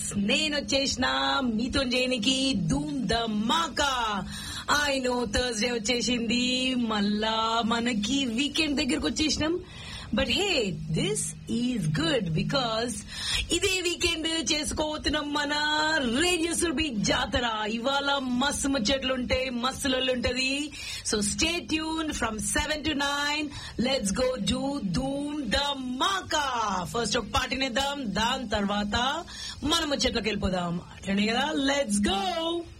నేను వచ్చేసిన మీతో చేయనికి ధూమ్ ద మాకా ఆయన థర్స్డే వచ్చేసింది మళ్ళా మనకి వీకెండ్ దగ్గరకు వచ్చేసినాం but hey this is good because ఇదే వీకెండ్ చేసుకోతున్నాం మన రేడియో సుర్బి జాతర ఇవాళ మస్తు ముచ్చట్లుంటాయి మస్తు ఉంటది so stay tune from seven to nine let's go డూ ధూమ్ ద మాకా ఫస్ట్ ఒక పాటినిద్దాం దాని తర్వాత మన ముచ్చట్లోకి వెళ్ళిపోదాం అట్లనే కదా లెట్స్ గో